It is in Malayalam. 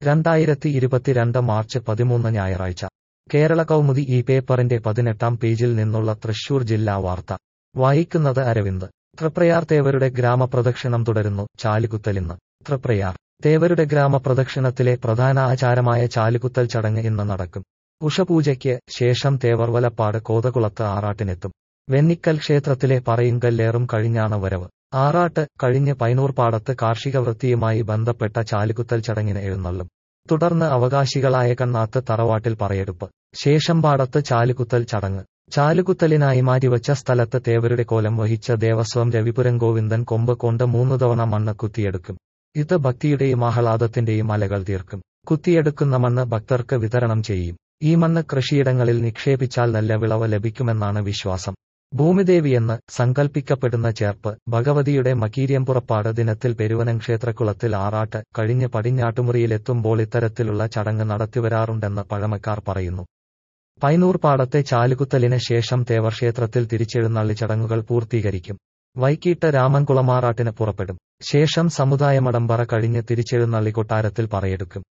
രണ്ടായിരത്തി ഇരുപത്തിരണ്ട് മാർച്ച് പതിമൂന്ന് ഞായറാഴ്ച കേരള കൗമുദി ഈ പേപ്പറിന്റെ പതിനെട്ടാം പേജിൽ നിന്നുള്ള തൃശൂർ ജില്ലാ വാർത്ത വായിക്കുന്നത് അരവിന്ദ് തൃപ്രയാർ തേവരുടെ ഗ്രാമപ്രദക്ഷിണം തുടരുന്നു ചാലുകുത്തലിന്ന് തൃപ്രയാർ തേവരുടെ ഗ്രാമപ്രദക്ഷിണത്തിലെ പ്രധാന ആചാരമായ ചാലുകുത്തൽ ചടങ്ങ് ഇന്ന് നടക്കും ഉഷപൂജയ്ക്ക് ശേഷം തേവർ വലപ്പാട് കോതകുളത്ത് ആറാട്ടിനെത്തും വെന്നിക്കൽ ക്ഷേത്രത്തിലെ പറയിങ്കല്ലേറും കഴിഞ്ഞാണ് വരവ് ആറാട്ട് കഴിഞ്ഞ് പൈനൂർപ്പാടത്ത് കാർഷിക വൃത്തിയുമായി ബന്ധപ്പെട്ട ചാലുകുത്തൽ ചടങ്ങിന് എഴുന്നള്ളും തുടർന്ന് അവകാശികളായ കണ്ണാത്ത് തറവാട്ടിൽ പറയെടുപ്പ് ശേഷം പാടത്ത് ചാലുകുത്തൽ ചടങ്ങ് ചാലുകുത്തലിനായി മാറ്റിവച്ച സ്ഥലത്ത് തേവരുടെ കോലം വഹിച്ച ദേവസ്വം രവിപുരം ഗോവിന്ദൻ കൊമ്പ് കൊണ്ട് മൂന്നു തവണ മണ്ണ് കുത്തിയെടുക്കും ഇത് ഭക്തിയുടെയും ആഹ്ലാദത്തിന്റെയും അലകൾ തീർക്കും കുത്തിയെടുക്കുന്ന മണ്ണ് ഭക്തർക്ക് വിതരണം ചെയ്യും ഈ മണ്ണ് കൃഷിയിടങ്ങളിൽ നിക്ഷേപിച്ചാൽ നല്ല വിളവ് ലഭിക്കുമെന്നാണ് വിശ്വാസം ഭൂമിദേവിയെന്ന് സങ്കൽപ്പിക്കപ്പെടുന്ന ചേർപ്പ് ഭഗവതിയുടെ മകീര്യം പുറപ്പാട് ദിനത്തിൽ പെരുവനം ക്ഷേത്രക്കുളത്തിൽ ആറാട്ട് കഴിഞ്ഞ് പടിഞ്ഞാട്ടുമുറിയിലെത്തുമ്പോൾ ഇത്തരത്തിലുള്ള ചടങ്ങ് നടത്തിവരാറുണ്ടെന്ന് പഴമക്കാർ പറയുന്നു പൈനൂർ പാടത്തെ ചാലുകുത്തലിന് ശേഷം തേവർ ക്ഷേത്രത്തിൽ തിരിച്ചെഴുന്നള്ളി ചടങ്ങുകൾ പൂർത്തീകരിക്കും വൈകിട്ട് രാമൻകുളമാറാട്ടിന് പുറപ്പെടും ശേഷം സമുദായ മടമ്പറ കഴിഞ്ഞ് തിരിച്ചെഴുന്നള്ളി കൊട്ടാരത്തിൽ പറയെടുക്കും